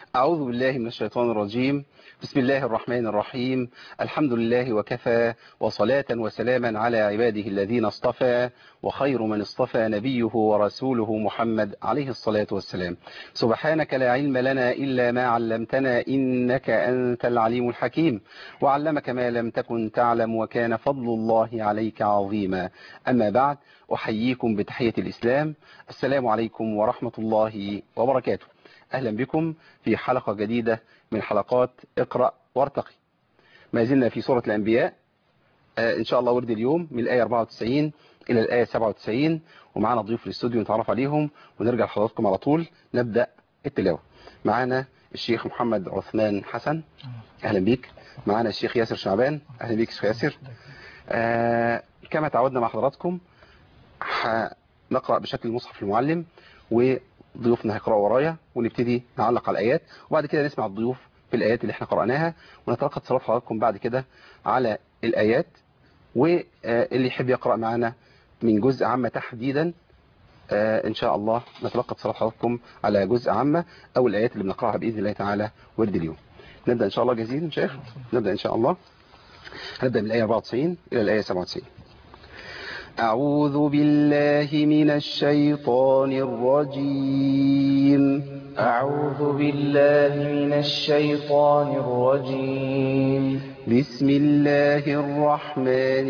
أعوذ بالله من الشيطان الرجيم بسم الله الرحمن الرحيم الحمد لله وكفى وصلاة وسلاما على عباده الذين اصطفى وخير من اصطفى نبيه ورسوله محمد عليه الصلاة والسلام سبحانك لا علم لنا إلا ما علمتنا إنك أنت العليم الحكيم وعلمك ما لم تكن تعلم وكان فضل الله عليك عظيما أما بعد أحييكم بتحية الإسلام السلام عليكم ورحمة الله وبركاته أهلا بكم في حلقة جديدة من حلقات اقرأ وارتقي ما زلنا في سورة الأنبياء آه إن شاء الله ورد اليوم من الآية 94 إلى الآية 97 ومعنا ضيوف الاستوديو نتعرف عليهم ونرجع لحضراتكم على طول نبدأ التلاوة معنا الشيخ محمد عثمان حسن أهلا بيك معنا الشيخ ياسر شعبان أهلا بيك الشيخ ياسر آه كما تعودنا مع حضراتكم هنقرأ بشكل المصحف المعلم و ضيوفنا هيقرأوا ورايا ونبتدي نعلق على الآيات وبعد كده نسمع الضيوف في الآيات اللي احنا قرأناها ونتلقى اتصالات حضراتكم بعد كده على الآيات واللي يحب يقرأ معنا من جزء عامة تحديدا إن شاء الله نتلقى اتصالات حضراتكم على جزء عامة أو الآيات اللي بنقرأها بإذن الله تعالى ورد اليوم نبدأ إن شاء الله جاهزين شيخ نبدأ إن شاء الله هنبدأ من الآية 94 إلى الآية 97 أعوذ بالله من الشيطان الرجيم أعوذ بالله من الشيطان الرجيم بسم الله الرحمن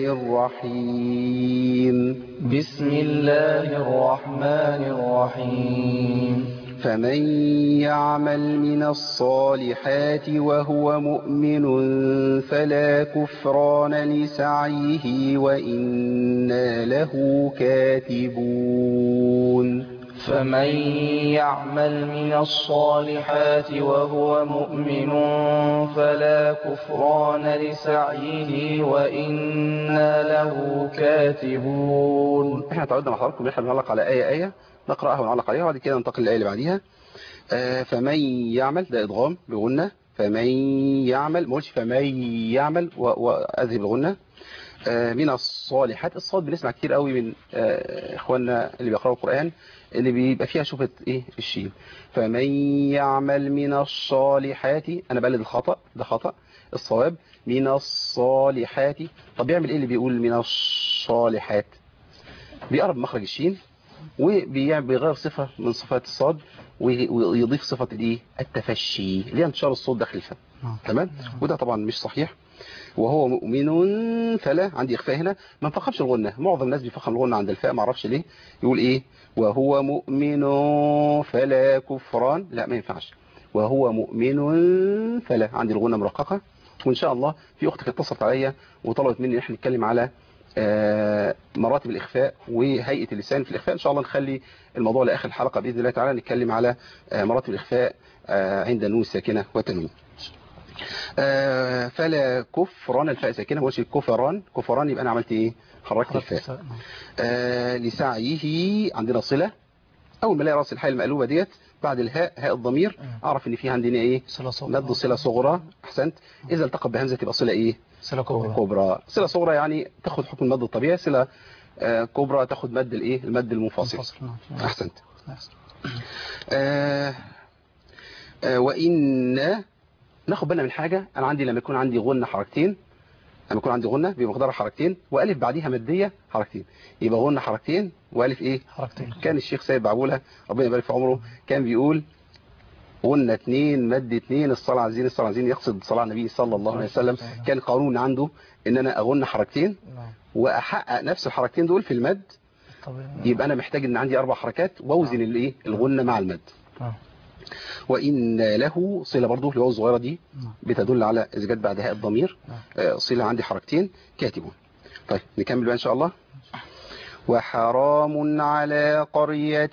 الرحيم بسم الله الرحمن الرحيم فمن يعمل من الصالحات وهو مؤمن فلا كفران لسعيه وإنا له كاتبون فمن يعمل من الصالحات وهو مؤمن فلا كفران لسعيه وإنا له كاتبون احنا تعودنا مع حضراتكم احنا بنعلق على آية آية نقرأها ونعلق عليها وبعد كده ننتقل للآية اللي بعديها آه فمن يعمل ده إدغام بغنة فمن يعمل ما قلتش فمن يعمل وأذهب الغنة آه من الصالحات الصاد بنسمع كتير قوي من آه إخواننا اللي بيقرأوا القرآن اللي بيبقى فيها شوفة إيه الشين فمن يعمل من الصالحات أنا بقلد الخطأ ده خطأ الصواب من الصالحات طب بيعمل إيه اللي بيقول من الصالحات بيقرب مخرج الشين وبيغير صفة من صفات الصاد ويضيف صفة الايه التفشي اللي هي انتشار الصوت داخل الفم تمام وده طبعا مش صحيح وهو مؤمن فلا عندي اخفاء هنا ما نفخمش الغنة معظم الناس بيفخم الغنة عند الفاء ما اعرفش ليه يقول ايه وهو مؤمن فلا كفران لا ما ينفعش وهو مؤمن فلا عندي الغنة مرققة وان شاء الله في اختك اتصلت عليا وطلبت مني ان احنا نتكلم على مراتب الإخفاء وهيئة اللسان في الإخفاء إن شاء الله نخلي الموضوع لآخر الحلقة بإذن الله تعالى نتكلم على مراتب الإخفاء عند النون الساكنة والتنوين فلا كفران الفاء ساكنة هو شيء كفران كفران يبقى أنا عملت إيه حركت الفاء لسعيه عندنا صلة أول ما الاقي راس الحاء المقلوبة ديت بعد الهاء هاء الضمير أعرف إن في عندنا إيه مد صلة صغرى أحسنت إذا التقى بهمزة تبقى صلة إيه صلة كبرى كبرى صلة صغرى يعني تاخد حكم المد الطبيعي صلة كبرى تاخد مد الايه المد المنفصل احسنت آه آه وان ناخد بالنا من حاجة انا عندي لما يكون عندي غنة حركتين لما يكون عندي غنة بمقدار حركتين والف بعديها مادية حركتين يبقى غنة حركتين والف ايه حركتين كان الشيخ سيد بعبولة ربنا يبارك في عمره كان بيقول غنة اثنين مد اثنين الصلاة عزين الصلاة عزين يقصد صلاة النبي صلى الله عليه وسلم كان قانون عنده ان انا اغن حركتين واحقق نفس الحركتين دول في المد يبقى انا محتاج ان عندي اربع حركات واوزن الايه الغنة مع المد وان له صلة برضه الواو الصغيرة دي بتدل على اذا جت بعد هاء الضمير صلة عندي حركتين كاتبون طيب نكمل بقى ان شاء الله وحرام على قرية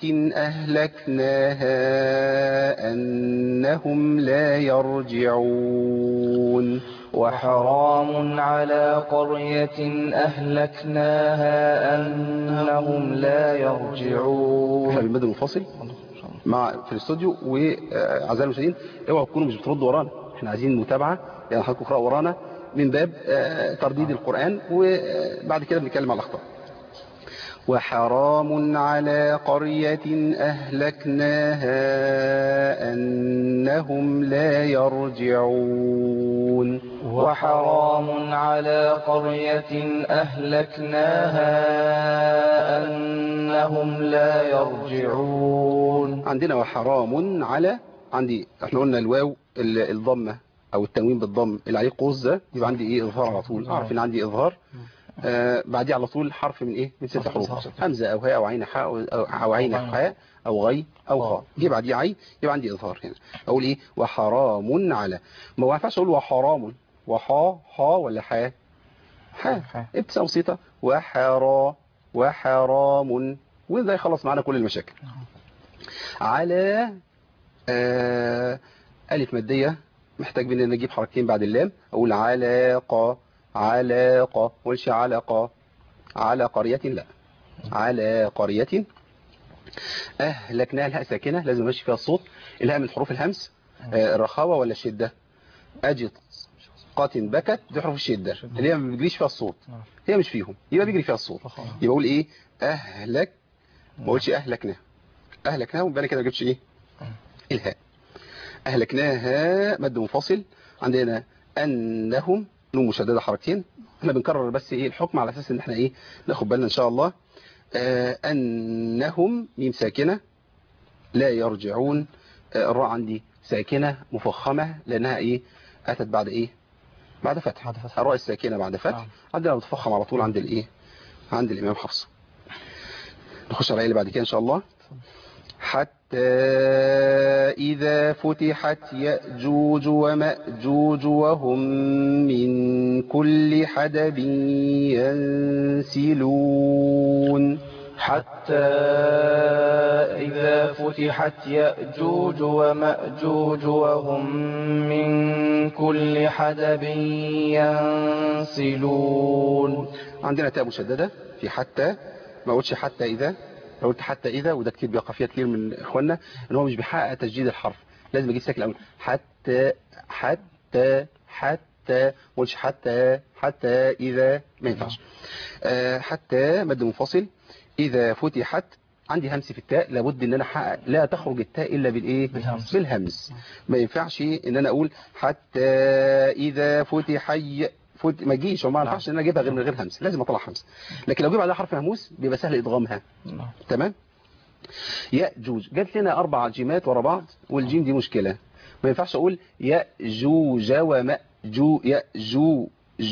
أهلكناها أنهم لا يرجعون وحرام على قرية أهلكناها أنهم لا يرجعون احنا بالمد المنفصل مع في الاستوديو وأعزائي المشاهدين اوعوا تكونوا مش بتردوا ورانا احنا عايزين متابعة يعني حضراتكم اقرأوا ورانا من باب ترديد القرآن وبعد كده بنتكلم على الأخطاء وحرام على قرية أهلكناها أنهم أنهم لا يرجعون وحرام على قرية أهلكناها أنهم لا يرجعون عندنا وحرام على عندي احنا قلنا الواو ال- الضمة او التنوين بالضم اللي عليه قوس ده يبقى عندي ايه اظهار على طول اعرف ان عندي اظهار آه بعديه على طول حرف من ايه من ست حرف حروف إظهار. همزه او هاء او عين حاء او, أو, أو عين أو غين. حاء او غي او خاء يبقى بعديه عين يبقى عندي اظهار هنا اقول ايه وحرام على ما ينفعش اقول وحرام وحا حا ولا حا حا حا. ابتسامه بسيطه وحرا وحرام وده يخلص معانا كل المشاكل على آه ألف مادية محتاج مني ان اجيب حركتين بعد اللام اقول علاقة علاقة ما اقولش علقة على قرية لا على قرية اهلكناها الهاء ساكنة لازم امشي فيها الصوت الهاء من حروف الهمس آه الرخاوة ولا الشدة اجد قات بكت دي حروف الشدة اللي هي ما بيجريش فيها الصوت هي مش فيهم يبقى بيجري فيها الصوت يبقى اقول ايه اهلك ما اقولش اهلكناها اهلكناها ويبقى انا كده ما جبتش ايه الهاء أهلكناها مد منفصل عندنا أنهم نون مشددة حركتين احنا بنكرر بس ايه الحكم على اساس ان احنا ايه ناخد بالنا ان شاء الله آه أنهم ميم ساكنة لا يرجعون آه الراء عندي ساكنة مفخمة لأنها ايه أتت بعد ايه بعد فتح بعد فتح. الراء الساكنة بعد فتح نعم. عندنا متفخم على طول عند الايه عند الإمام حفص نخش على الآية اللي بعد كده ان شاء الله حتى إذا فتحت يأجوج ومأجوج وهم من كل حدب ينسلون حتى إذا فتحت يأجوج ومأجوج وهم من كل حدب ينسلون عندنا تاء مشددة في حتى ما قلتش حتى إذا لو قلت حتى إذا وده كتير بيقع فيها كتير من إخواننا إن هو مش بيحقق تسجيل الحرف لازم أجيب ساكن الأول حتى حتى حتى ما قلتش حتى حتى إذا ما ينفعش آه، حتى مد منفصل إذا فتحت عندي همس في التاء لابد ان انا احقق لا تخرج التاء الا بالايه بالهمس. بالهمس ما ينفعش ان انا اقول حتى اذا فتح ي- فت... ما تجيش وما ينفعش ان انا اجيبها غير من غير همس لازم اطلع همس لكن لو جيب عليها حرف مهموس بيبقى سهل ادغامها نعم. تمام يأجوج جات لنا اربع جيمات ورا بعض والجيم دي مشكلة ما ينفعش اقول يأجوج ومأجو يأجوج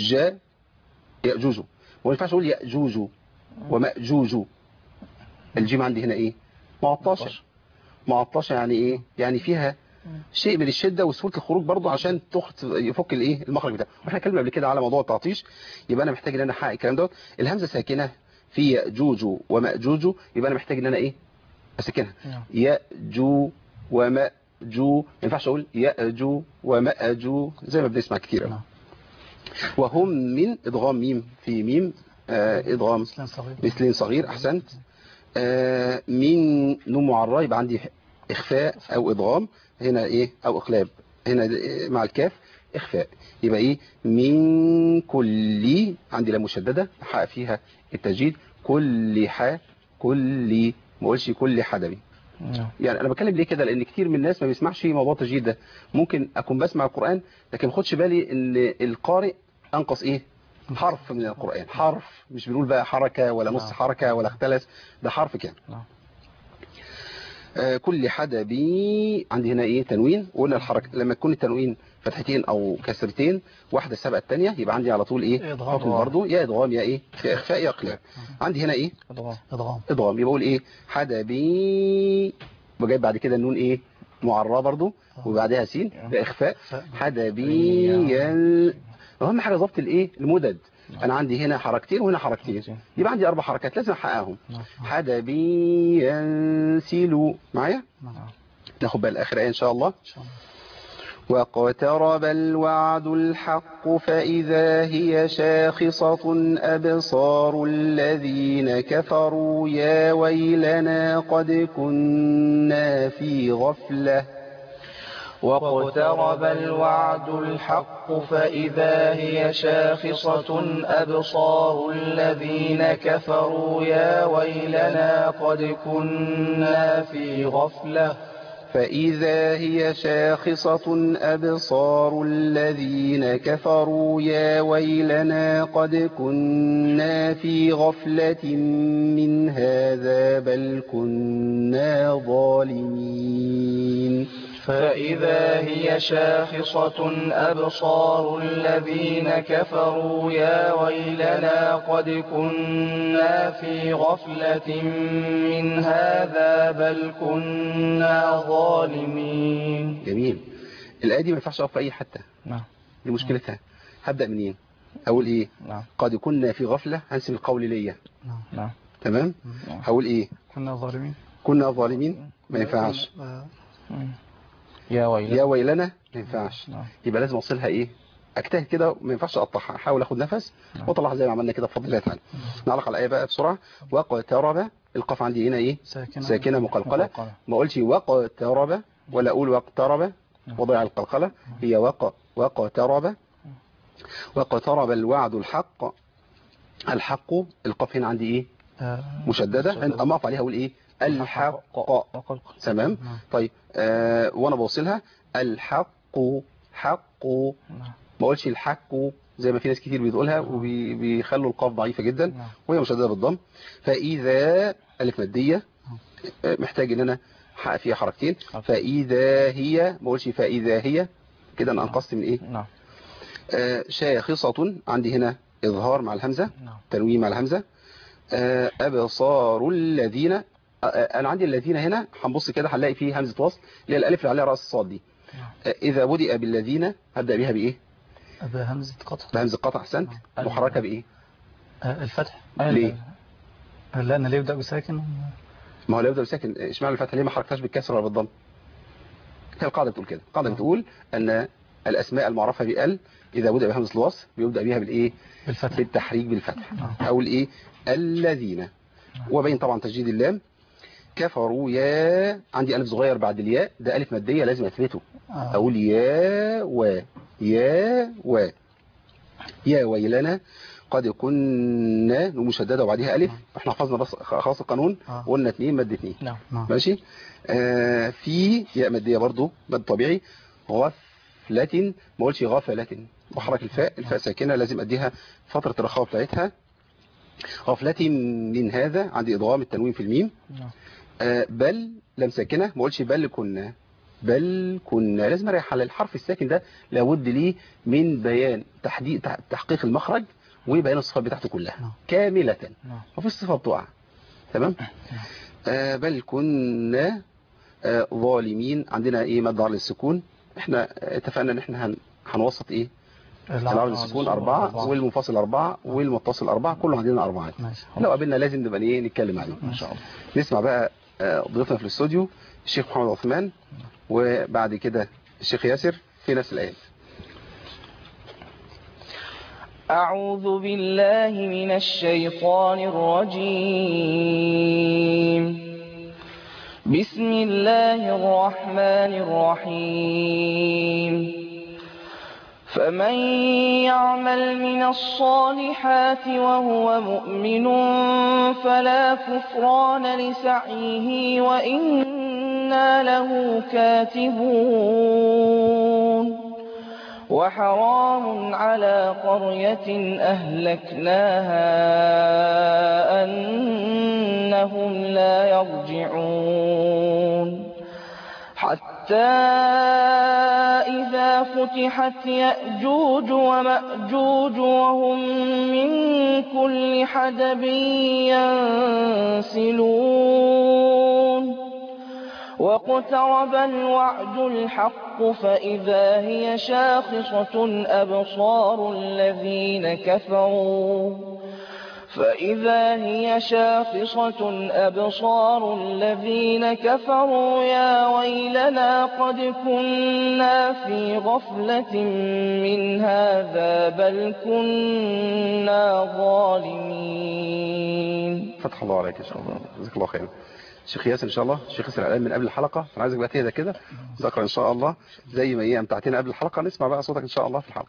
يأجوج وما ينفعش اقول يأجوج ومأجوج الجيم عندي هنا ايه معطشة معطشة يعني ايه يعني فيها شيء من الشدة وسهولة الخروج برضو عشان تخت يفك الايه المخرج بتاعه واحنا اتكلمنا قبل كده على موضوع التعطيش يبقى انا محتاج ان انا احقق الكلام دوت الهمزة ساكنة في يأجوج ومأجوج يبقى انا محتاج ان انا ايه اسكنها نعم. يأجو ومأجو ما ينفعش اقول يأجو ومأجو زي ما بنسمع كتير أوي. نعم. وهم من ادغام ميم في ميم آه ادغام مثلا صغير مثلين صغير احسنت آه من نون معرى يبقى عندي اخفاء او ادغام هنا ايه او اقلاب هنا د- مع الكاف اخفاء يبقى ايه من كل عندي لا مشدده احقق فيها التجديد كل ح كل ما اقولش كل حدبي نعم. يعني انا بتكلم ليه كده لان كتير من الناس ما بيسمعش موضوع التجديد ده ممكن اكون بسمع القران لكن ما خدش بالي ان القارئ انقص ايه حرف من القران حرف مش بنقول بقى حركه ولا نص نعم. حركه ولا اختلس ده حرف كامل نعم. آه، كل حدبي عندي هنا ايه تنوين وقلنا الحركه لما تكون التنوين فتحتين او كسرتين واحده سبق الثانيه يبقى عندي على طول ايه إدغام. حكم برضه يا ادغام يا ايه يا اخفاء يا اقلاب عندي هنا ايه إضغام إضغام ادغام يبقى اقول ايه حدبي وجايب بعد كده النون ايه معراه برضو وبعدها سين ده اخفاء حدبي يل اهم حاجه ضبط الايه المدد انا عندي هنا حركتين وهنا حركتين يبقى عندي اربع حركات لازم احققهم نعم. حدبي ينسل معايا نعم. ناخد بقى الاخر ايه ان شاء الله إن شاء الله واقترب الوعد الحق فإذا هي شاخصة أبصار الذين كفروا يا ويلنا قد كنا في غفلة واقترب الوعد الحق فإذا هي شاخصة أبصار الذين كفروا يا ويلنا قد كنا في غفلة فإذا هي شاخصة أبصار الذين كفروا يا ويلنا قد كنا في غفلة من هذا بل كنا ظالمين فإذا هي شاخصة أبصار الذين كفروا يا ويلنا قد كنا في غفلة من هذا بل كنا ظالمين جميل الآية دي ما ينفعش أقف في أي حتة نعم دي مشكلتها هبدأ منين أقول إيه نعم قد كنا في غفلة هنسب القول ليا نعم نعم تمام نعم. هقول إيه كنا ظالمين كنا ظالمين ما ينفعش آه، يا ويلنا يا ويلنا ما ينفعش نعم يبقى لازم اوصلها ايه اجتهد كده ما ينفعش اقطعها احاول اخد نفس واطلعها زي ما عملنا كده بفضل الله تعالى نعلق على الايه بقى بسرعه واقترب القاف عندي هنا ايه ساكنة ساكنه مقلقله مقلقلة. ما اقولش واقترب ولا اقول واقترب وضع القلقله هي وق واقترب واقترب الوعد الحق الحق القاف هنا عندي ايه آه، مشدده اما اقف عليها اقول ايه الحق وقلق. تمام نعم. طيب آه وانا بوصلها الحق حق نعم. ما اقولش الحق زي ما في ناس كتير بتقولها وبيخلوا القاف ضعيفة جدا نعم. وهي مشددة بالضم فإذا ألف مادية آه، محتاج ان انا احقق فيها حركتين فإذا هي ما اقولش فإذا هي كده انا انقصت من ايه نعم آه شاخصة عندي هنا إظهار مع الهمزة نعم تنوين مع الهمزة آه، أبصار الذين آه، آه، أنا عندي الذين هنا هنبص كده هنلاقي فيه همزة وصل اللي هي الألف اللي عليها رأس الصاد دي نعم. آه، إذا بدأ بالذين هبدأ بيها بإيه؟ أبا همزة قطع بهمزة قطع أحسنت نعم. محركة بإيه؟ آه، الفتح ليه؟ لأن ليه يبدأ بساكن ما هو لو يبدأ بساكن آه، اشمعنى الفتحة ليه ما حركتهاش بالكسر ولا بالضم؟ هي القاعدة بتقول كده القاعدة بتقول أن الأسماء المعرفة بال إذا بدأ بهمزة الوصل بيبدأ بيها بالإيه؟ بالفتح بالتحريك بالفتح أو الإيه؟ الذين وبين طبعا تجديد اللام كفروا يا عندي ألف صغير بعد الياء ده ألف مادية لازم أثبته آه، أقول يا و يا و يا ويلنا قد كنا نون مشددة وبعدها ألف احنا حفظنا بس خلاص القانون آه. قلنا اتنين مد اتنين نعم نعم ماشي آه في ياء مادية برضو مد طبيعي غفلة ما قلتش غفلة بحرك الفاء الفاء ساكنة لازم أديها فترة الرخاوة بتاعتها غفلة من هذا عندي إضغام التنوين في الميم نعم آه، بل لم ساكنة ما قلتش بل كنا بل كنا لازم اريح على الحرف الساكن ده لابد ليه من بيان تحديد تح- تحقيق المخرج وبيان الصفات بتاعته كلها نعم. كاملة نعم وفي الصفة بتقع تمام آه بل كنا آه ظالمين عندنا ايه مد على السكون احنا آه، اتفقنا ان احنا هن هنوسط ايه العرض السكون أربعة والمنفصل أربعة والمتصل أربعة كله عندنا أربعة ماشي لو قابلنا لازم نبقى ايه نتكلم عليه إن شاء الله نسمع بقى آه، ضيوفنا في الاستوديو الشيخ محمد عثمان وبعد كده الشيخ ياسر في نفس الآيات أعوذ بالله من الشيطان الرجيم بسم الله الرحمن الرحيم فمن يعمل من الصالحات وهو مؤمن فلا كفران لسعيه وإنا له كاتبون وحرام على قرية أهلكناها أنهم لا يرجعون حتى إذا فتحت يأجوج ومأجوج وهم من كل حدب ينسلون واقترب الوعد الحق فإذا هي شاخصة أبصار الذين كفروا فإذا هي شاخصة أبصار الذين كفروا يا ويلنا قد كنا في غفلة من هذا بل كنا ظالمين فتح الله عليك إن شاء الله جزاك الله خير الشيخ ياسر إن شاء الله الشيخ ياسر الآن من قبل الحلقة أنا عايزك بقى تهدى كده ذكر إن شاء الله زي ما هي أمتعتنا قبل الحلقة نسمع بقى صوتك إن شاء الله في الحلقة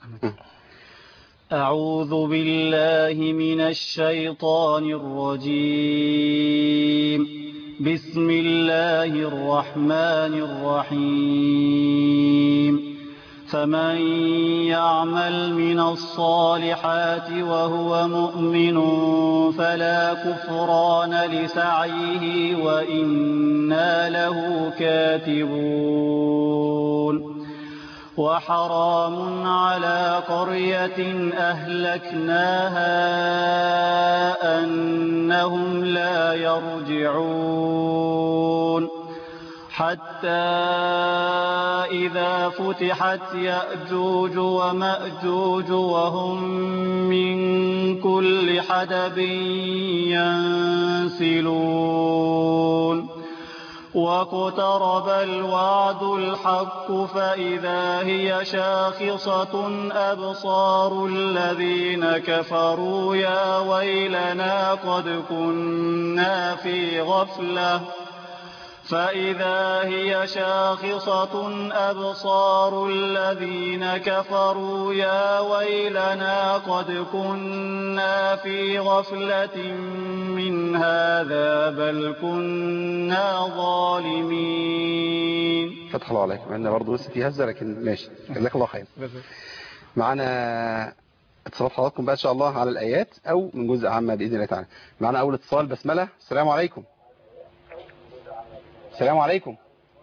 أعوذ بالله من الشيطان الرجيم بسم الله الرحمن الرحيم فمن يعمل من الصالحات وهو مؤمن فلا كفران لسعيه وإنا له كاتبون وحرام على قرية أهلكناها أنهم لا يرجعون حتى إذا فتحت يأجوج ومأجوج وهم من كل حدب ينسلون واقترب الوعد الحق فإذا هي شاخصة أبصار الذين كفروا يا ويلنا قد كنا في غفلة فإذا هي شاخصة أبصار الذين كفروا يا ويلنا قد كنا في غفلة من هذا بل كنا ظالمين فتح الله عليك مع ان برضه لسه في هزه لكن ماشي جزاك الله خير معانا اتصالات حضراتكم بقى ان شاء الله على الايات او من جزء عامه باذن الله تعالى معانا اول اتصال بسمله السلام عليكم السلام عليكم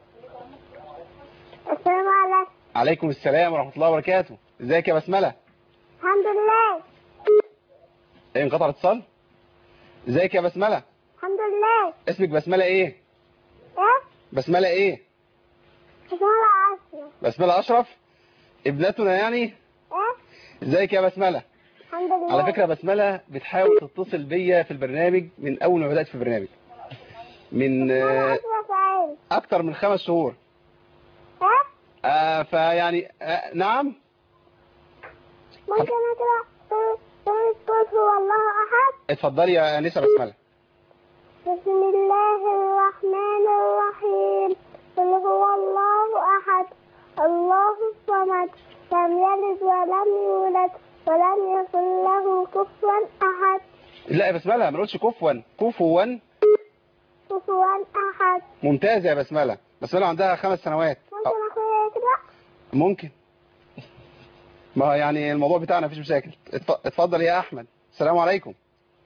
السلام عليكم عليكم السلام ورحمه الله وبركاته ازيك يا بسمله الحمد لله ايه انقطع الاتصال ازيك يا بسمله الحمد لله اسمك بسمله ايه ايه بسمله ايه اسمها عاصمة بسمله اشرف ابنتنا يعني ايه ازيك يا بسمله الحمد لله على فكرة بسملة بتحاول تتصل بيا في البرنامج من أول ما بدأت في البرنامج من اسمها آه، عاصمة سعيد أكتر من خمس شهور ايه آه، فيعني آه، نعم ممكن اقرا سورة سورة قل هو الله احد اتفضلي يا أنسة بسملة بسم الله الرحمن الرحيم قل هو الله احد الله الصمد لم يلد ولم يولد ولم يكن له كفوا احد لا يا بسملة ما نقولش كفوا كفوا كفوا احد ممتازة يا بسملة بسملة عندها خمس سنوات ممكن اخويا يقرا ممكن ما هو يعني الموضوع بتاعنا مفيش مشاكل اتف- اتفضل يا أحمد السلام عليكم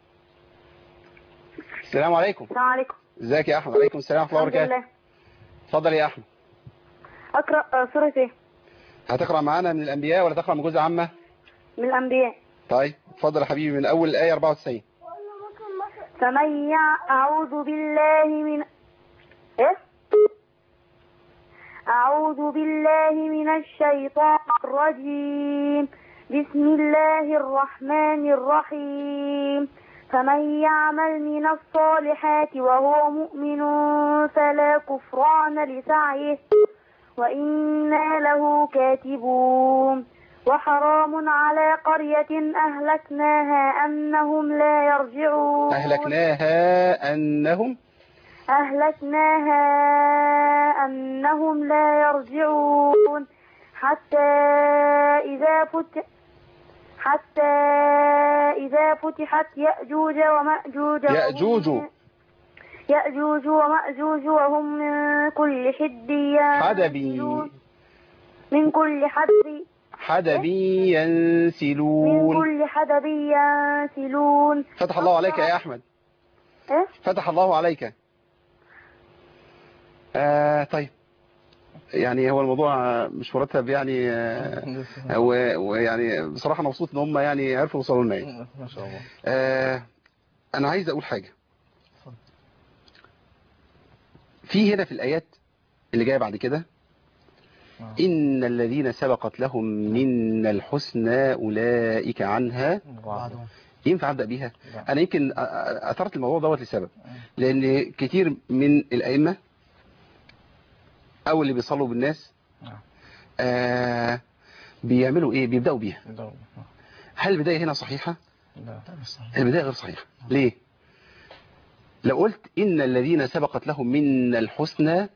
السلام عليكم السلام عليكم ازيك يا أحمد عليكم السلام ورحمة الله الحمد وبركاته لله اتفضل يا أحمد أقرأ آه، سورة إيه؟ هتقرأ معانا من الأنبياء ولا تقرأ من جزء عامة من الأنبياء طيب اتفضل يا حبيبي من أول الآية 94 فمن يع- أعوذ بالله من إيه؟ أعوذ بالله من الشيطان الرجيم بسم الله الرحمن الرحيم فمن يعمل من الصالحات وهو مؤمن فلا كفران لسعيه وإنا له كاتبون وحرام على قرية أهلكناها أنهم لا يرجعون أهلكناها أنهم أهلكناها أنهم لا يرجعون حتى إذا فتح حتى إذا فتحت يأجوج ومأجوج وهم يأجوج. من- يأجوج ومأجوج وهم من كل حد حدبي ينسلون من كل حدب حدبي من ينسلون كل حدب ينسلون فتح الله عليك يا أحمد إيه؟ فتح الله عليك آه طيب يعني هو الموضوع مش مرتب يعني آه و- ويعني بصراحة أنا مبسوط ان هم يعني عرفوا يوصلوا لنا يعني. ما شاء الله آه انا عايز اقول حاجة في هنا في الايات اللي جايه بعد كده آه. ان الذين سبقت لهم منا الحسنى اولئك عنها بعدهم ينفع ابدا بيها لا. انا يمكن أ- أ- اثرت الموضوع دوت لسبب لان كتير من الائمه او اللي بيصلوا بالناس نعم. آه بيعملوا ايه بيبداوا بيها لا هل البدايه هنا صحيحه لا مش صحيح البدايه غير صحيحه ليه لو قلت ان الذين سبقت لهم منا الحسنى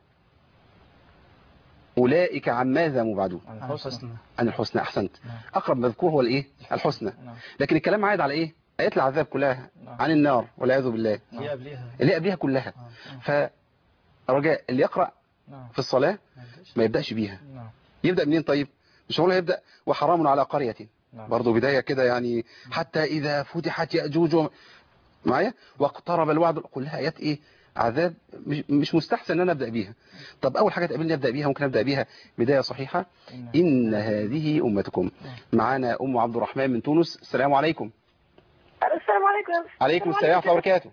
اولئك عن ماذا مبعدون الحسنى عن الحسنى احسنت نعم. اقرب مذكور هو الايه الحسنى نعم. لكن الكلام عاد على ايه آيات العذاب كلها نعم. عن النار والعياذ بالله هي قبلها اللي قبلها كلها آه، آه، فرجاء اللي يقرأ نعم في الصلاة ما يبدأش. ما يبدأش بيها نعم يبدأ منين طيب مش هو يبدأ وحرام على قرية نعم برضه بداية كده يعني حتى إذا فتحت يأجوج وم- معايا واقترب الوعد كلها آيات إيه عذاب مش, مش مستحسن ان انا ابدا بيها طب اول حاجه تقابلني ابدا بيها ممكن ابدا بيها بدايه صحيحه إن- ان هذه امتكم معانا ام عبد الرحمن من تونس السلام عليكم السلام عليكم عليكم السلام ورحمه الله وبركاته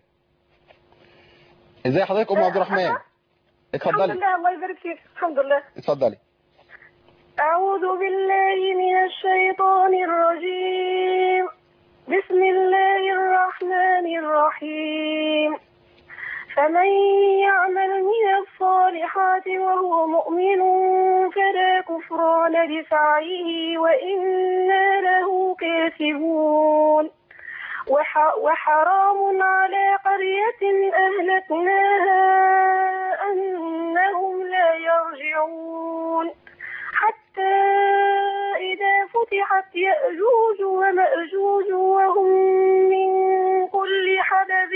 ازي حضرتك ام عبد الرحمن الحمد اتفضلي لله الله يبارك فيك الحمد لله اتفضلي أعوذ بالله من الشيطان الرجيم بسم الله الرحمن الرحيم فمن يعمل من الصالحات وهو مؤمن فلا كفران لسعيه وإنا له كاسبون وح وحرام على قرية أهلكناها أنهم لا يرجعون حتى إذا فتحت يأجوج ومأجوج وهم من كل حدب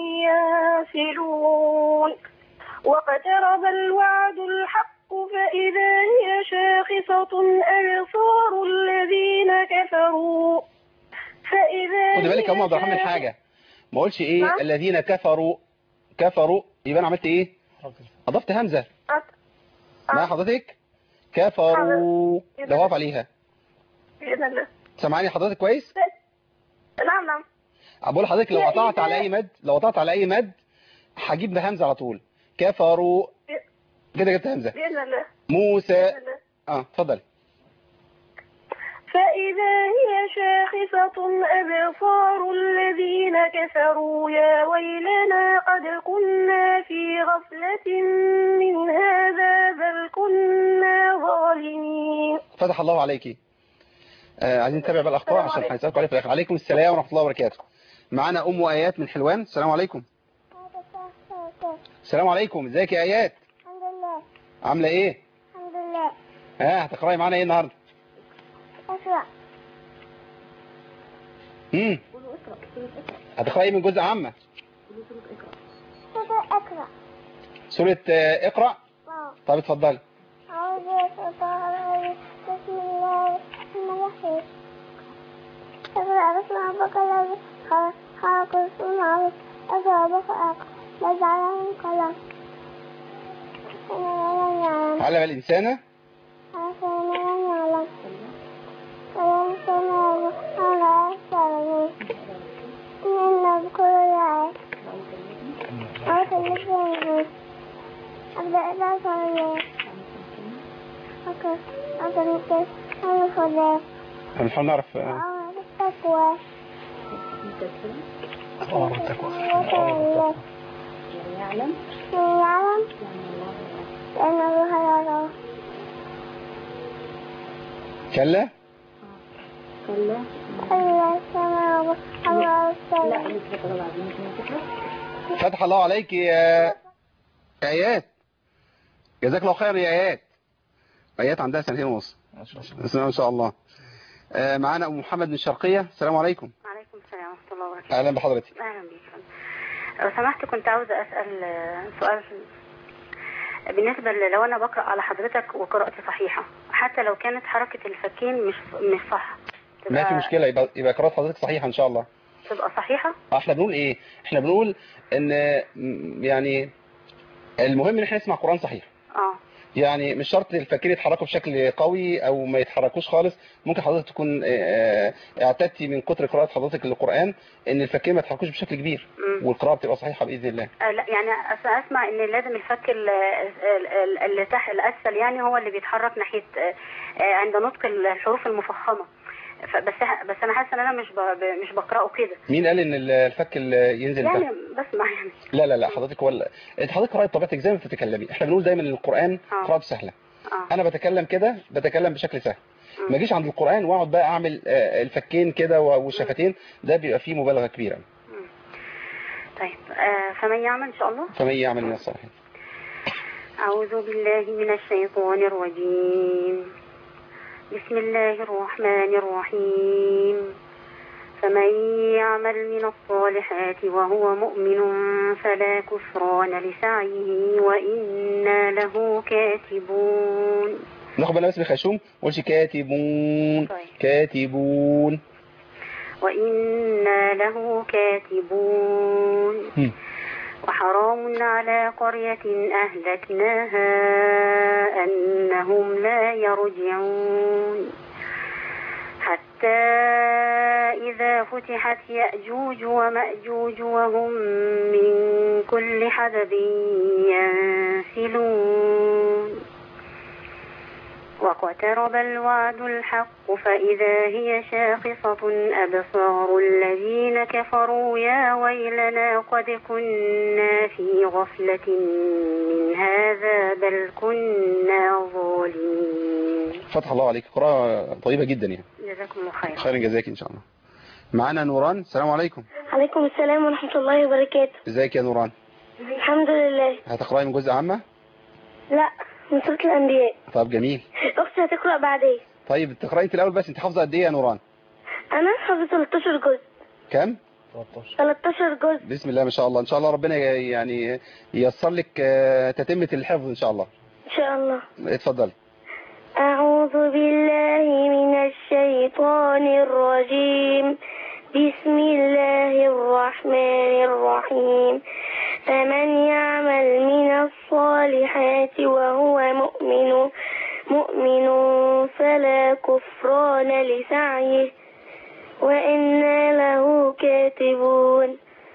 ينسلون واقترب الوعد الحق فإذا هي شاخصة أبصار الذين كفروا فإذا خدي بالك يا ام هي عبد الرحمن شاخصة- حاجه ما اقولش ايه نعم. الذين كفروا كفروا يبقى انا عملت ايه حرف اضفت همزه أت- مع حضرتك كفروا حاضر. ده واقف عليها بإذن الله سامعاني حضرتك كويس نعم نعم بقول لحضرتك لو يا قطعت إيه على اي مد لو قطعت على اي مد هجيب ده همزه على طول كفروا كده جبت همزه بإذن الله موسى بإذن الله اه اتفضل فإذا هي شاخصة أبصار الذين كفروا يا ويلنا قد كنا في غفلة من هذا بل كنا ظالمين فتح الله عليكي آه عايزين نتابع بقى الاخطاء السلام عشان هنسالكم عليه في الاخر عليكم السلام ورحمه الله وبركاته معانا ام ايات من حلوان السلام عليكم السلام عليكم ازيك يا ايات الحمد لله عامله ايه الحمد لله ها هتقراي معانا ايه النهارده اقرأ امم هتقراي ايه من جزء عامه اقرأ اقرأ سوره آه، اقرا واو. طب اتفضلي أعوذ بالشيطان الرجيم بسم الله الرحمن الرحيم اقرأ باسم ربك الذي خلق خلق السماوات اقرأ بخلق وجعله قلم إنه لم يعلم علم الانسان عسى لم يعلم ولم سمعه على أكثر إن بكل العين وفي الجنة أبدأ إذا صلي أوكي أبدأ أنا الخلاف هنحاول نعرف آه، وأمر بالتقوى أمر التقوى وخير يعلم من يعلم لأنه يرى كلا كلا كلا السماء والأرض فتح الله عليك يا يا ايات جزاك الله خير يا ايات ايات عندها سنتين ونص ما شاء الله بسم الله ما شاء الله آه، معانا ام محمد من الشرقيه السلام عليكم وعليكم السلام ورحمة الله وبركاته اهلا بحضرتك أهلا بيك لو سمحت كنت عاوزة أسأل آه، سؤال بالنسبة ل- لو أنا بقرأ على حضرتك وقراءتي صحيحة حتى لو كانت حركة الفكين مش مش صح ما في تبقى- مشكله يبقى يبقى قراءه حضرتك صحيحه ان شاء الله تبقى صحيحة آه، احنا بنقول ايه احنا بنقول ان م- يعني المهم ان احنا نسمع قران صحيح اه يعني مش شرط الفكين يتحركوا بشكل قوي او ما يتحركوش خالص ممكن حضرتك تكون آه، آه، اعتدتي من كتر قراءه حضرتك للقران ان الفكين ما يتحركوش بشكل كبير مم. والقراءه بتبقى صحيحه باذن الله آه، لا يعني أس- اسمع ان لازم الفك ال- ال- ال- اللي تحت الاسفل يعني هو اللي بيتحرك ناحيه آه، آه، عند نطق الحروف المفخمه فبس بس انا حاسه ان انا مش ب- مش بقراه كده مين قال ان الفك اللي ينزل يعني تحت بسمع يعني لا لا لا حضرتك هو ال- انت حضرتك قراءه طبيعتك زي ما بتتكلمي احنا بنقول دايما ان القران آه. قراءه سهله اه انا بتكلم كده بتكلم بشكل سهل مم. ما اجيش عند القران واقعد بقى اعمل آه، الفكين كده والشفتين ده بيبقى فيه مبالغه كبيره طيب آه، فمن يعمل ان شاء الله فمن يعمل من الصالحين أعوذ بالله من الشيطان الرجيم بسم الله الرحمن الرحيم فمن يعمل من الصالحات وهو مؤمن فلا كفران لسعيه وإنا له كاتبون ناخد بالنا بس بخشوم ما قولش كاتبون طيب. كاتبون وإنا له كاتبون هم. وحرام على قرية أهلكناها أنهم لا يرجعون حتى إذا فتحت يأجوج ومأجوج وهم من كل حدب ينسلون واقترب الوعد الحق فإذا هي شاخصة أبصار الذين كفروا يا ويلنا قد كنا في غفلة من هذا بل كنا ظالمين فتح الله عليك قراءة طيبة جدا يعني جزاكم الله خير خير جزاك إن شاء الله معانا نوران السلام عليكم عليكم السلام ورحمة الله وبركاته ازيك يا نوران الحمد لله هتقرأي من جزء عامة لا من سورة الأنبياء طب جميل أختي هتقرأ بعدين طيب تقرأي انت الأول بس انت حافظة قد ايه يا نوران أنا حافظ 13 جزء كم 13 13 جزء بسم الله ما شاء الله ان شاء الله ربنا ي- يعني ييسر لك آه، تتمة الحفظ ان شاء الله إن شاء الله اتفضل أعوذ بالله من الشيطان الرجيم بسم الله الرحمن الرحيم فمن يعمل من الصالحات وهو مؤمن مؤمن فلا كفران لسعيه وإنا له كاتبون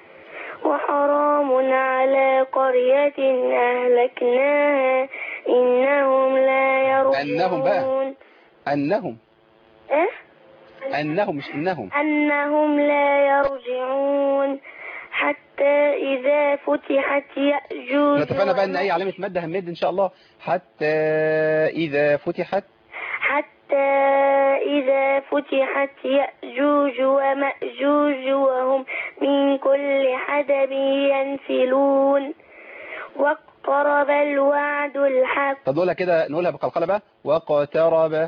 وحرام على قرية أهلكناها إنهم لا يرجعون أنهم بقى. أنهم إيه؟ أنهم مش إنهم أنهم لا يرجعون حتى إذا فتحت يأجوج نتفقنا بقى ان اي علامة مادة هنمد ان شاء الله حتى اذا فتحت حتى إذا فتحت يأجوج ومأجوج وهم من كل حدب ينسلون واقترب الوعد الحق طب نقولها كده نقولها بقلقلة بقى واقترب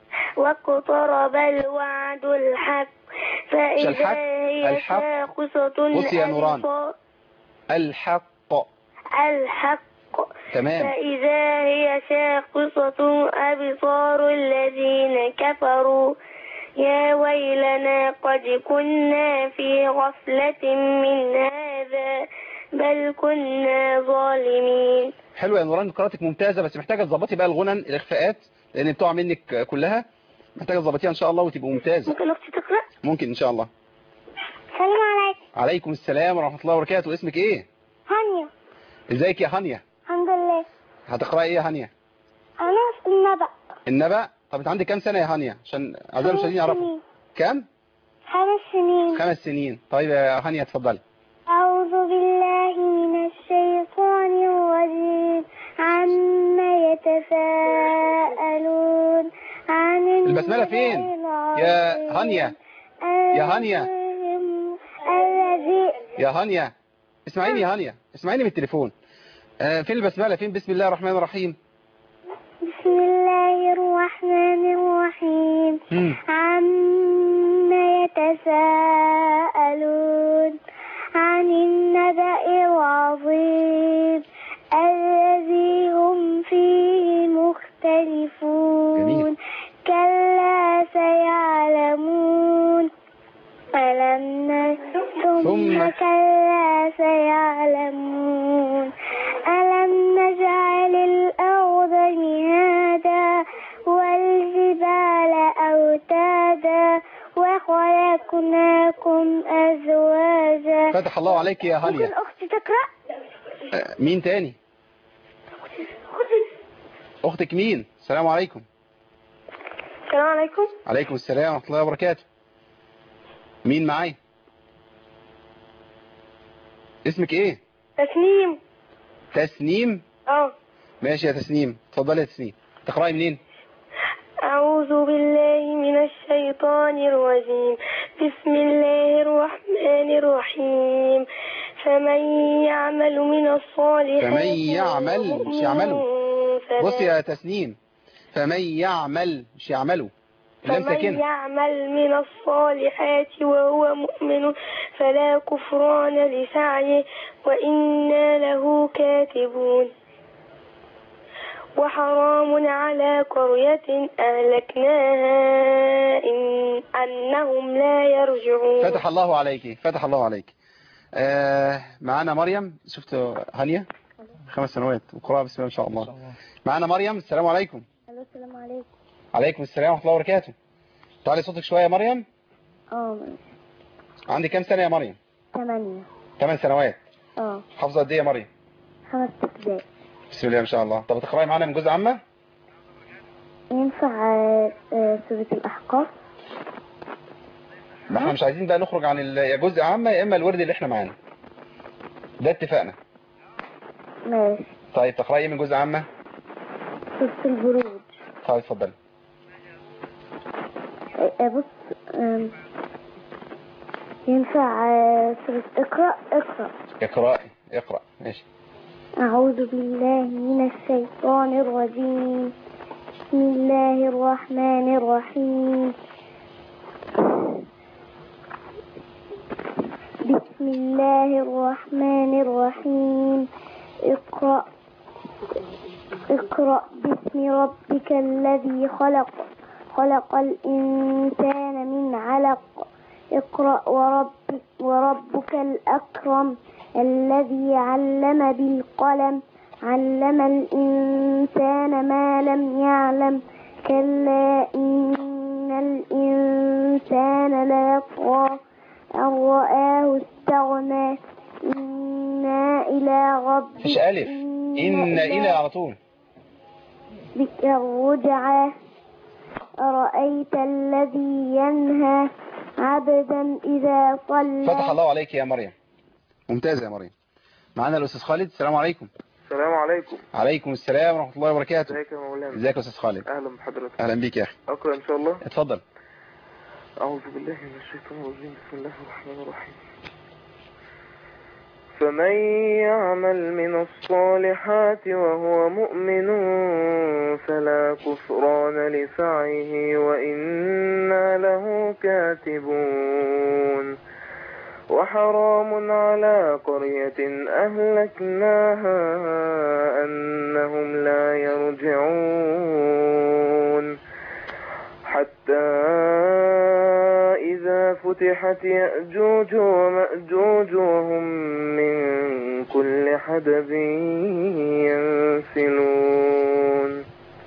واقترب الوعد الحق فإذا الحق؟ هي الحق. شاخصة بصي يا نوران. أبصار- الحق الحق تمام فإذا هي شاخصة أبصار الذين كفروا يا ويلنا قد كنا في غفلة من هذا بل كنا ظالمين حلو يا نوران قراءتك ممتازة بس محتاجة تظبطي بقى الغنن الاخفاءات لان بتقع منك كلها محتاجة تظبطيها ان شاء الله وتبقى ممتازة ممكن أختي تقرأ؟ ممكن ان شاء الله السلام عليكم عليكم السلام ورحمة الله وبركاته اسمك ايه هانيا ازيك يا هانيا الحمد لله هتقرأي ايه يا هانيا أنا في النبأ النبأ طب انت عندك كام سنة يا هانيا عشان اعزائي المشاهدين يعرفوا كام خمس سنين خمس سنين طيب يا هانيا اتفضلي أعوذ بالله من الشيطان الرجيم عما يتساءلون عن البسملة فين؟ يا هانيا. يا هانيا. الذي يا هانيا اسمعيني يا هانيا اسمعيني من التليفون آه فين البسملة فين بسم الله الرحمن الرحيم بسم الله الرحمن الرحيم مم. عما يتساءلون عن النبأ العظيم الذي هم فيه مختلفون جميل. كلا سيعلمون ألم ن- ثم ثم- كلا سيعلمون ألم نجعل الأرض مهادا والجبال أوتادا وخلقناكم أزواجا فتح الله عليك يا ممكن هانيا أختي تقرأ؟ آه مين تاني اختك مين السلام عليكم السلام عليكم عليكم السلام ورحمة الله وبركاته مين معايا اسمك ايه تسنيم تسنيم اه ماشي يا تسنيم اتفضلي يا تسنيم تقرأي منين أعوذ بالله من الشيطان الرجيم بسم الله الرحمن الرحيم فمن يعمل من الصالحات فمن يعمل- مش يعملوا. فلا- بص يا تسنيم فمن يعمل مش يعملوا اللام فمن ساكنة يعمل من الصالحات وهو مؤمن فلا كفران لسعيه وإنا له كاتبون وحرام على قرية أهلكناها إن أنهم لا يرجعون فتح الله عليك فتح الله عليك آه معانا مريم شفت هانية خمس سنوات وقراءة بسم الله ما شاء الله معانا مريم السلام عليكم السلام عليكم عليكم السلام ورحمة الله وبركاته تعالي صوتك شوية يا مريم اه عندي كام سنة يا مريم ثمانية ثمان سنوات اه حافظة قد ايه يا مريم خمس ابتدائي بسم الله ما شاء الله طب تقرأي معانا من جزء عامة ينفع آه، آه، سورة الأحقاف ما احنا مش عايزين بقى نخرج عن ال- يا جزء عامة يا اما الورد اللي احنا معانا ده اتفقنا ماشي طيب تقرأي ايه من جزء عامة سورة البروج طيب اتفضلي آه، آه، بص آم، ينفع آه، سورة اقرأ اقرأ اقرأي اقرأ ماشي أعوذ بالله من الشيطان الرجيم بسم الله الرحمن الرحيم بسم الله الرحمن الرحيم اقرأ اقرأ باسم ربك الذي خلق خلق الإنسان من علق اقرأ وربك, وربك الأكرم الذي علم بالقلم علم الإنسان ما لم يعلم كلا إن الإنسان ليطغى أن رآه استغنى إنا إلى ربك مفيش ألف إن إلى على طول بك الرجعى أرأيت الذي ينهى عبدا إذا صلى فتح الله عليك يا مريم ممتازة يا مريم معانا الأستاذ خالد السلام عليكم السلام عليكم عليكم السلام ورحمة الله وبركاته ازيك يا مولانا ازيك يا أستاذ خالد اهلا بحضرتك أهلا بيك يا أخي اقرا ان شاء الله اتفضل اعوذ بالله من الشيطان الرجيم بسم الله الرحمن الرحيم فمن يعمل من الصالحات وهو مؤمن فلا كفران لسعيه وإنا له كاتبون وحرام على قرية أهلكناها أنهم لا يرجعون حتى إذا فتحت يأجوج ومأجوج وهم من كل حدب ينسلون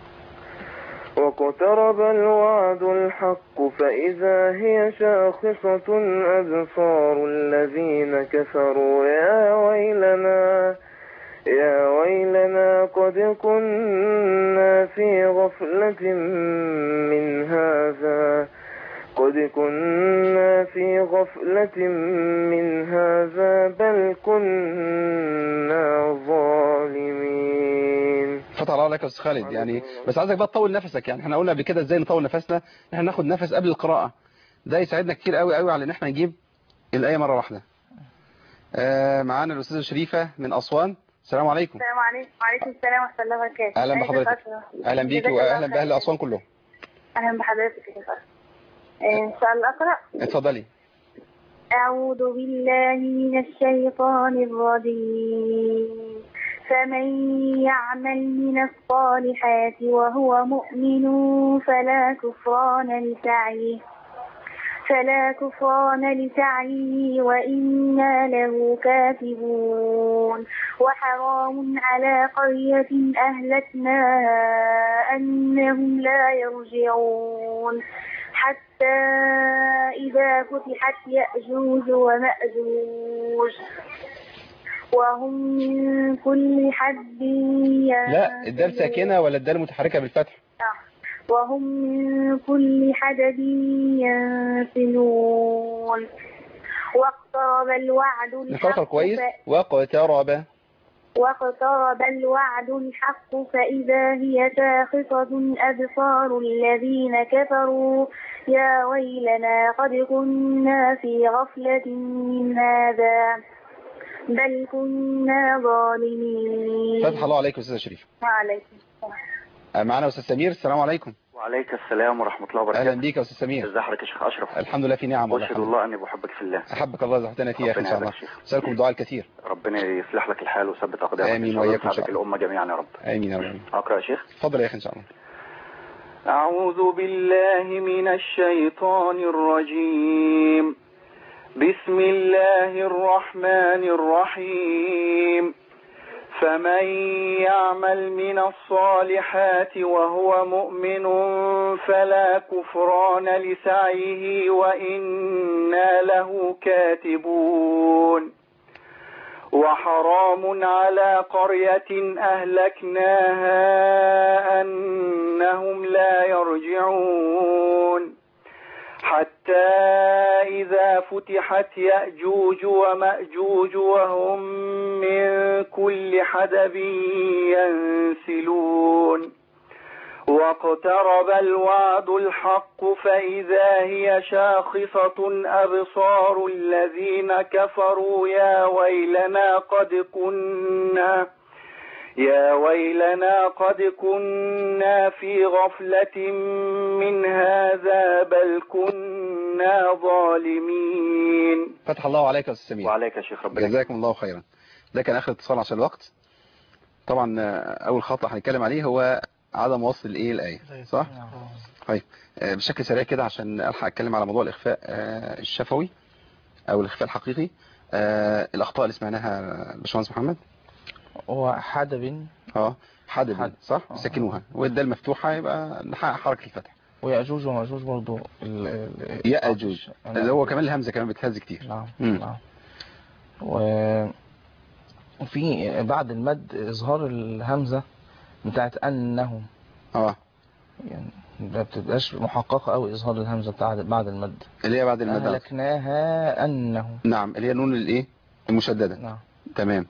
واقترب الوعد الحق فإذا هي شاخصة أبصار الذين كفروا يا ويلنا يا ويلنا قد كنا في غفلة من هذا قد كنا في غفلة من هذا بل كنا ظالمين فتح الله عليك يا أستاذ خالد يعني بس عايزك بقى تطول نفسك يعني احنا قلنا قبل كده ازاي نطول نفسنا ان احنا ناخد نفس قبل القراءة ده يساعدنا كتير قوي قوي على ان احنا نجيب الآية مرة واحدة آه معانا الأستاذة شريفة من أسوان السلام عليكم السلام عليكم وعليكم السلام ورحمة الله وبركاته أهلا بحضرتك أهلا بيك وأهلا بأهل أسوان كلهم أهلا بحضرتك يا فندم. آه، إن شاء الله أقرأ اتفضلي أعوذ بالله من الشيطان الرجيم فمن يعمل من الصالحات وهو مؤمن فلا كفران لسعيه فلا كفران لسعيه وإنا له كاتبون وحرام على قرية أهلكناها أنهم لا يرجعون حتى إذا فتحت يأجوج ومأجوج وهم من كل حد لا الدال ساكنة ولا الدال متحركة بالفتح وهم من كل حدب ينسلون واقترب الوعد نقرأ الحق كويس ف- واقترب واقترب الوعد الحق فإذا هي شاخصة أبصار الذين كفروا يا ويلنا قد كنا في غفلة من هذا بل كنا ظالمين فتح الله عليكم أستاذة شريف وعليكم آه معانا أستاذ سمير السلام عليكم وعليك السلام ورحمة الله اهلا وبركاته بيك يا استاذ سمير ازي حضرتك يا شيخ أشرف الحمد لله في نعم والله أشهد الحمد الله أني بحبك في الله احبك الله زحتنا فيه يا اخي ان ربنا شاء الله يهديك يا شيخ. اسالكم الدعاء الكثير ربنا يصلح لك الحال ويثبت أقدامك آمين إن شاء الله وإياكم إن شاء ويسعدك الله. الأمة جميعا يا رب امين يا رب أقرأ يا شيخ اتفضل يا اخي ان شاء الله أعوذ بالله من الشيطان الرجيم بسم الله الرحمن الرحيم فمن يعمل من الصالحات وهو مؤمن فلا كفران لسعيه وإنا له كاتبون وحرام على قرية أهلكناها أنهم لا يرجعون حتى إذا فتحت يأجوج ومأجوج وهم من كل حدب ينسلون واقترب الوعد الحق فإذا هي شاخصة أبصار الذين كفروا يا ويلنا قد كنا يا ويلنا قد كنا في غفلة من هذا بل كنا ظالمين فتح الله عليك يا استاذ سمير وعليك يا شيخ ربنا جزاكم الله خيرا ده كان اخر اتصال عشان الوقت طبعا آه، اول خطأ هنتكلم عليه هو عدم وصل الايه الايه صح طيب آه، بشكل سريع كده عشان الحق اتكلم على موضوع الاخفاء آه، الشفوي او الاخفاء الحقيقي آه، الاخطاء اللي سمعناها باشمهندس محمد هو حدب اه حدب حد. صح آه. سكنوها والدال مفتوحه يبقى نحقق حركه الفتح ويأجوج ومأجوج برضو ال- ال- يأجوج اللي هو كمان الهمزه كمان بتهز كتير نعم مم. نعم و- وفي بعد المد إظهار الهمزة بتاعت أنهم اه يعني ما بتبقاش محققة أوي إظهار الهمزة بتاعت بعد المد اللي هي بعد المد أهلكناها أنهم نعم اللي هي نون الايه المشدده نعم تمام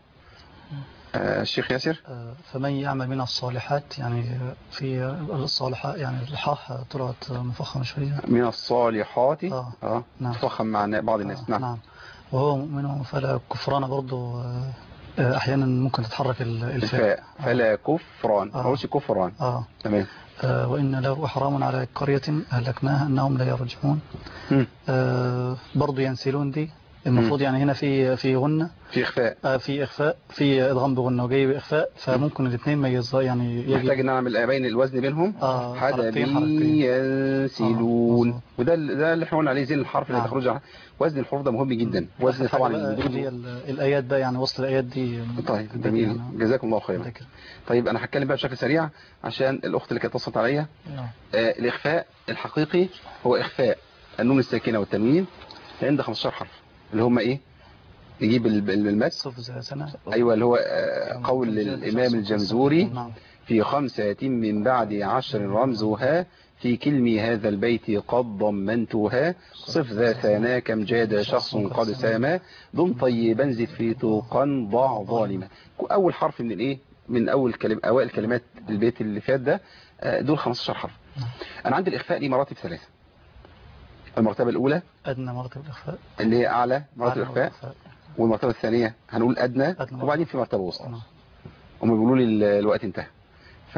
آه الشيخ ياسر آه، فمن يعمل من الصالحات يعني في الصالحات يعني الحاء طلعت مفخمة شوية من الصالحات آه. اه نعم. تفخم مع بعض الناس آه، نعم نعم وهو مؤمن فلا كفران برضو آه، آه، أحيانا ممكن تتحرك ال- الفاء الفاء فلا كفران ما آه. اقولش كفران آه تمام آه، وإن له حرام على قرية أهلكناها أنهم لا يرجعون مم. آه، برضو ينسلون دي المفروض يعني هنا في في غنة في اخفاء آه، في إخفاء في إدغام بغنة وجاي بإخفاء فممكن الاثنين ما يظ- يعني يجي محتاج ان اعمل ابين الوزن بينهم آه، حدبي حركتين- حركتين. ينسلون آه، مظبوط. وده ال- ده اللي احنا قلنا عليه زين الحرف اللي نعم. تخرج عن- وزن الحروف ده مهم جدا وزن حاجة طبعا بقى اللي هي المدود ال- الآيات بقى يعني وسط الآيات دي طيب ده جميل يعني جزاكم الله خيرا ده كده. طيب انا هتكلم بقى بشكل سريع عشان الاخت اللي كانت اتصلت عليا نعم آه الاخفاء الحقيقي هو اخفاء النون الساكنه والتنوين عند 15 حرف اللي هم ايه نجيب ال- ال- المد صف زي سنة ايوه اللي هو آه، قول الامام الجمزوري نعم في خمسة من بعد عشر رمزها في كلم هذا البيت قد ضمنتها صف ذا ثانا كم جاد شخص قد ساما ضم طيبا زد في توقا ضع ظالما أول حرف من الإيه من أول كلمة أوائل كلمات البيت اللي فات ده آه، دول 15 حرف أنا عندي الإخفاء ليه مراتب ثلاثة المرتبة الأولى أدنى مرتبة الإخفاء اللي هي أعلى مراتب الإخفاء والمرتبة الثانية هنقول أدنى أدنى. وبعدين في مرتبة وسطى نعم. هم بيقولوا لي ال- الوقت انتهى ف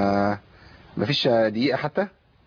مفيش دقيقة حتى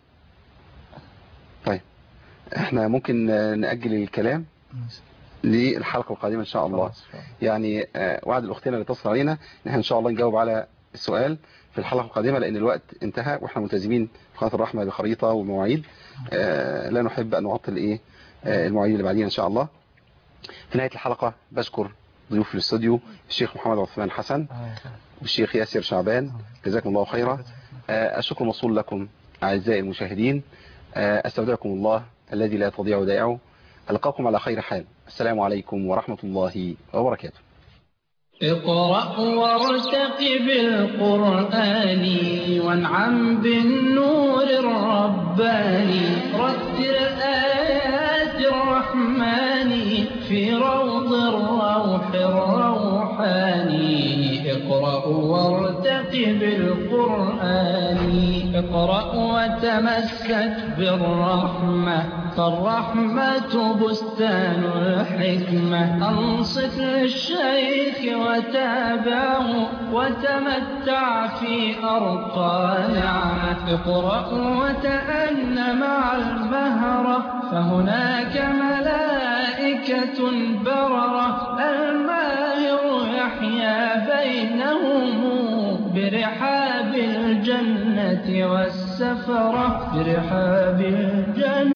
طيب احنا ممكن نأجل الكلام ماشي. للحلقة القادمة ان شاء الله خلاص. يعني آه، وعد الاختين اللي اتصل علينا ان احنا ان شاء الله نجاوب على السؤال في الحلقة القادمة لان الوقت انتهى واحنا ملتزمين في قناة الرحمة بخريطة ومواعيد آه، لا نحب ان نعطل ايه آه، المواعيد اللي بعدين ان شاء الله في نهاية الحلقة بشكر ضيوف في الاستوديو الشيخ محمد عثمان حسن والشيخ ياسر شعبان جزاكم الله خيرا آه، الشكر موصول لكم أعزائي المشاهدين آه، أستودعكم الله الذي لا تضيع ودائعه ألقاكم على خير حال السلام عليكم ورحمة الله وبركاته اقرأ وارتقب القرآن وانعم بالنور الرباني رتل آيات الرحمن في روض الروح الروحاني اقرأ وارتقب القرآن اقرأ وتمسك بالرحمة فالرحمة بستان الحكمة أنصت للشيخ وتابعه وتمتع في أرقى نعمة اقرأ وتأن مع المهرة فهناك ملائكة بررة الماهر يحيا بينهم برحاب الجنة والسفرة برحاب الجنة